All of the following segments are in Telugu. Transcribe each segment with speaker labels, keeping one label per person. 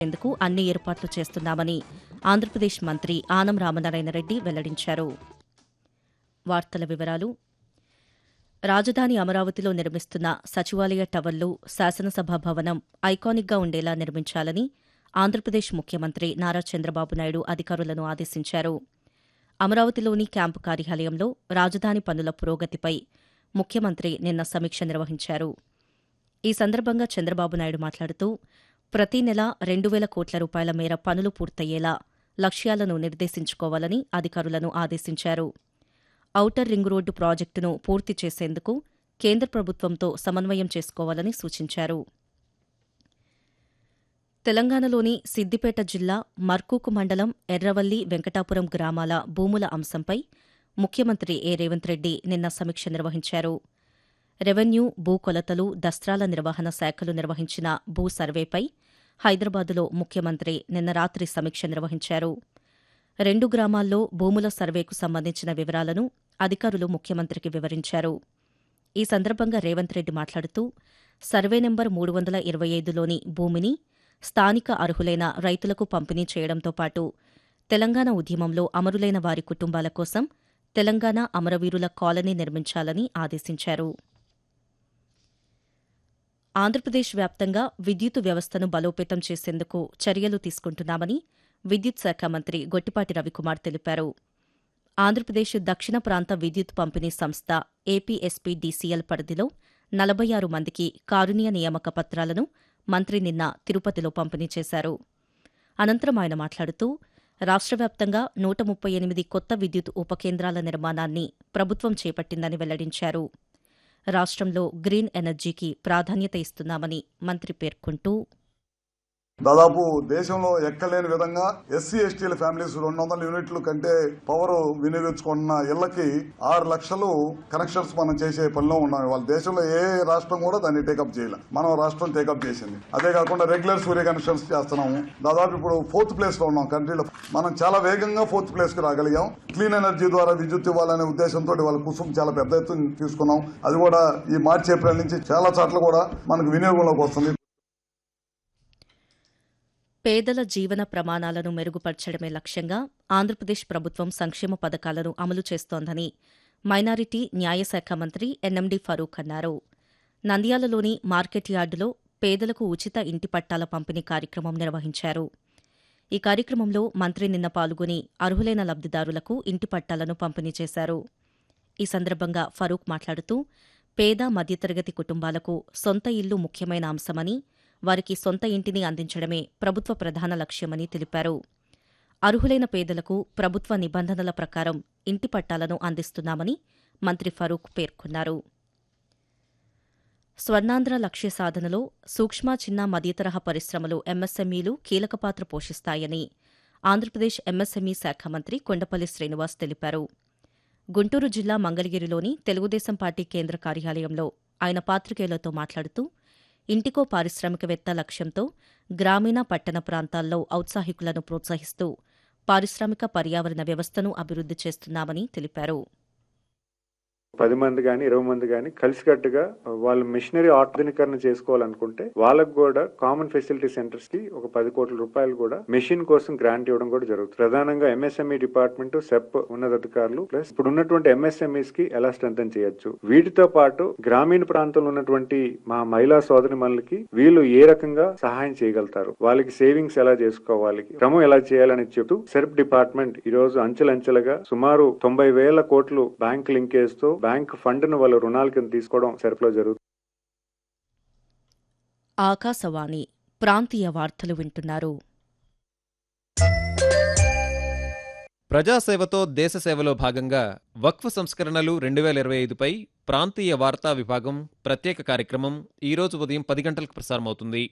Speaker 1: ఎందుకు అన్ని ఏర్పాట్లు చేస్తున్నామని ఆంధ్రప్రదేశ్ మంత్రి ఆనం రామనారాయణ రెడ్డి వెల్లడించారు వార్తల వివరాలు రాజధాని అమరావతిలో నిర్మిస్తున్న సచివాలయ టవర్లు శాసనసభ భవనం ఐకానిక్గా ఉండేలా నిర్మించాలని ఆంధ్రప్రదేశ్ ముఖ్యమంత్రి నారా చంద్రబాబు నాయుడు అధికారులను ఆదేశించారు అమరావతిలోని క్యాంపు కార్యాలయంలో రాజధాని పనుల పురోగతిపై ముఖ్యమంత్రి నిన్న సమీక్ష నిర్వహించారు ఈ సందర్భంగా చంద్రబాబు నాయుడు మాట్లాడుతూ ప్రతి నెల రెండు వేల కోట్ల రూపాయల మేర పనులు పూర్తయ్యేలా లక్ష్యాలను నిర్దేశించుకోవాలని అధికారులను ఆదేశించారు ఔటర్ రింగ్ రోడ్డు ప్రాజెక్టును పూర్తి చేసేందుకు కేంద్ర ప్రభుత్వంతో సమన్వయం చేసుకోవాలని సూచించారు తెలంగాణలోని సిద్దిపేట జిల్లా మర్కూకు మండలం ఎర్రవల్లి వెంకటాపురం గ్రామాల భూముల అంశంపై ముఖ్యమంత్రి ఏ రేవంత్ రెడ్డి నిన్న సమీక్ష నిర్వహించారు రెవెన్యూ భూ కొలతలు దస్త్రాల నిర్వహణ శాఖలు నిర్వహించిన భూ సర్వేపై హైదరాబాదులో ముఖ్యమంత్రి నిన్న రాత్రి సమీక్ష నిర్వహించారు రెండు గ్రామాల్లో భూముల సర్వేకు సంబంధించిన వివరాలను అధికారులు ముఖ్యమంత్రికి వివరించారు ఈ సందర్భంగా రేవంత్ రెడ్డి మాట్లాడుతూ సర్వే నెంబర్ మూడు వందల ఇరవై ఐదులోని భూమిని స్థానిక అర్హులైన రైతులకు పంపిణీ చేయడంతో పాటు తెలంగాణ ఉద్యమంలో అమరులైన వారి కుటుంబాల కోసం తెలంగాణ అమరవీరుల కాలనీ నిర్మించాలని ఆదేశించారు ఆంధ్రప్రదేశ్ వ్యాప్తంగా విద్యుత్ వ్యవస్థను బలోపేతం చేసేందుకు చర్యలు తీసుకుంటున్నామని విద్యుత్ శాఖ మంత్రి గొట్టిపాటి రవికుమార్ తెలిపారు ఆంధ్రప్రదేశ్ దక్షిణ ప్రాంత విద్యుత్ పంపిణీ సంస్థ ఏపీఎస్పీ డీసీఎల్ పరిధిలో నలభై ఆరు మందికి కారుణ్య నియామక పత్రాలను మంత్రి నిన్న తిరుపతిలో పంపిణీ చేశారు అనంతరం ఆయన మాట్లాడుతూ రాష్ట్ర వ్యాప్తంగా నూట ముప్పై ఎనిమిది కొత్త విద్యుత్ ఉపకేంద్రాల నిర్మాణాన్ని ప్రభుత్వం చేపట్టిందని వెల్లడించారు రాష్ట్రంలో గ్రీన్ ఎనర్జీకి ప్రాధాన్యత ఇస్తున్నామని మంత్రి పేర్కొంటూ
Speaker 2: దాదాపు దేశంలో ఎక్కలేని విధంగా ఎస్సీ ఎస్టీల ఫ్యామిలీస్ రెండు వందల యూనిట్ల కంటే పవర్ వినియోగించుకున్న ఇళ్లకి ఆరు లక్షలు కనెక్షన్స్ మనం చేసే పనిలో ఉన్నాం వాళ్ళ దేశంలో ఏ రాష్ట్రం కూడా దాన్ని టేకప్ చేయలే మనం రాష్ట్రం టేకప్ చేసింది అదే కాకుండా రెగ్యులర్ సూర్య కనెక్షన్స్ చేస్తున్నాము దాదాపు ఇప్పుడు ఫోర్త్ ప్లేస్ లో ఉన్నాం కంట్రీలో మనం చాలా వేగంగా ఫోర్త్ ప్లేస్ కి రాగలిగాం క్లీన్ ఎనర్జీ ద్వారా విద్యుత్ ఇవ్వాలనే ఉద్దేశంతో వాళ్ళ కుసుం చాలా పెద్ద ఎత్తున తీసుకున్నాం అది కూడా ఈ మార్చి ఏప్రిల్ నుంచి చాలా చోట్ల కూడా మనకు వినియోగంలోకి వస్తుంది
Speaker 1: పేదల జీవన ప్రమాణాలను మెరుగుపరచడమే లక్ష్యంగా ఆంధ్రప్రదేశ్ ప్రభుత్వం సంక్షేమ పథకాలను అమలు చేస్తోందని మైనారిటీ న్యాయశాఖ మంత్రి ఎన్ఎండి ఫరూక్ అన్నారు నంద్యాలలోని మార్కెట్ యార్డులో పేదలకు ఉచిత ఇంటి పట్టాల పంపిణీ కార్యక్రమం నిర్వహించారు ఈ కార్యక్రమంలో మంత్రి నిన్న పాల్గొని అర్హులైన లబ్దిదారులకు ఇంటి పట్టాలను పంపిణీ చేశారు ఈ సందర్భంగా ఫరూక్ మాట్లాడుతూ పేద మధ్యతరగతి కుటుంబాలకు సొంత ఇల్లు ముఖ్యమైన అంశమని వారికి సొంత ఇంటిని అందించడమే ప్రభుత్వ ప్రధాన లక్ష్యమని తెలిపారు అర్హులైన పేదలకు ప్రభుత్వ నిబంధనల ప్రకారం ఇంటి పట్టాలను అందిస్తున్నామని మంత్రి ఫరూక్ పేర్కొన్నారు స్వర్ణాంధ్ర లక్ష్య సాధనలో సూక్ష్మ చిన్న మధ్యతరహా పరిశ్రమలు ఎంఎస్ఎంఈలు కీలక పాత్ర పోషిస్తాయని ఆంధ్రప్రదేశ్ ఎంఎస్ఎంఈ శాఖ మంత్రి కొండపల్లి శ్రీనివాస్ తెలిపారు గుంటూరు జిల్లా మంగళగిరిలోని తెలుగుదేశం పార్టీ కేంద్ర కార్యాలయంలో ఆయన పాత్రికేయులతో మాట్లాడుతూ ఇంటికో పారిశ్రామికవేత్త లక్ష్యంతో గ్రామీణ పట్టణ ప్రాంతాల్లో ఔత్సాహికులను ప్రోత్సహిస్తూ పారిశ్రామిక పర్యావరణ వ్యవస్థను అభివృద్ది చేస్తున్నామని తెలిపారు
Speaker 3: పది మంది కానీ ఇరవై మంది కానీ కలిసికట్టుగా వాళ్ళు మిషనరీ ఆధునీకరణ చేసుకోవాలనుకుంటే వాళ్ళకు కూడా కామన్ ఫెసిలిటీ సెంటర్స్ కి ఒక పది కోట్ల రూపాయలు కూడా మెషిన్ కోసం గ్రాంట్ ఇవ్వడం కూడా జరుగుతుంది ప్రధానంగా ఎంఎస్ఎంఈ డిపార్ట్మెంట్ సెప్ ఉన్నతాధికారులు ప్లస్ ఇప్పుడు ఉన్నటువంటి ఎంఎస్ఎంఈస్ కి ఎలా స్ట్రెంథన్ చేయొచ్చు వీటితో పాటు గ్రామీణ ప్రాంతంలో ఉన్నటువంటి మా మహిళా సోదరి మనలకి వీళ్ళు ఏ రకంగా సహాయం చేయగలుగుతారు వాళ్ళకి సేవింగ్స్ ఎలా చేసుకోవాలి క్రమం ఎలా చేయాలని చెప్తూ సెర్ప్ డిపార్ట్మెంట్ ఈ రోజు అంచెలంచెలుగా సుమారు తొంభై వేల కోట్లు బ్యాంక్ లింకేజ్ తో బ్యాంక్ ఫండ్ ను వాళ్ళ రుణాల కింద తీసుకోవడం సెర్ప్ లో జరుగుతుంది
Speaker 1: ఆకాశవాణి ప్రాంతీయ వార్తలు వింటున్నారు
Speaker 4: ప్రజాసేవతో దేశసేవలో భాగంగా వక్ఫ్ సంస్కరణలు రెండు వేల ఇరవై ఐదుపై ప్రాంతీయ వార్తా విభాగం ప్రత్యేక కార్యక్రమం ఈరోజు ఉదయం పది గంటలకు ప్రసారమవుతుంది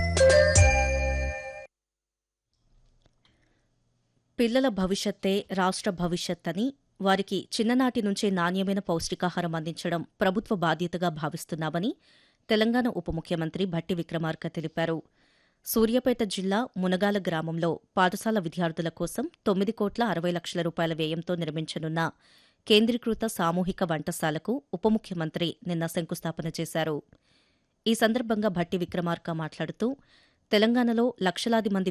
Speaker 1: పిల్లల భవిష్యత్తే రాష్ట్ర భవిష్యత్ అని వారికి చిన్ననాటి నుంచే నాణ్యమైన పౌష్టికాహారం అందించడం ప్రభుత్వ బాధ్యతగా భావిస్తున్నామని తెలంగాణ ఉప ముఖ్యమంత్రి భట్టి విక్రమార్క తెలిపారు సూర్యాపేట జిల్లా మునగాల గ్రామంలో పాఠశాల విద్యార్థుల కోసం తొమ్మిది కోట్ల అరవై లక్షల రూపాయల వ్యయంతో నిర్మించనున్న కేంద్రీకృత సామూహిక వంటశాలకు ఉప ముఖ్యమంత్రి నిన్న శంకుస్థాపన చేశారు ఈ సందర్భంగా భట్టి విక్రమార్క మాట్లాడుతూ తెలంగాణలో లక్షలాది మంది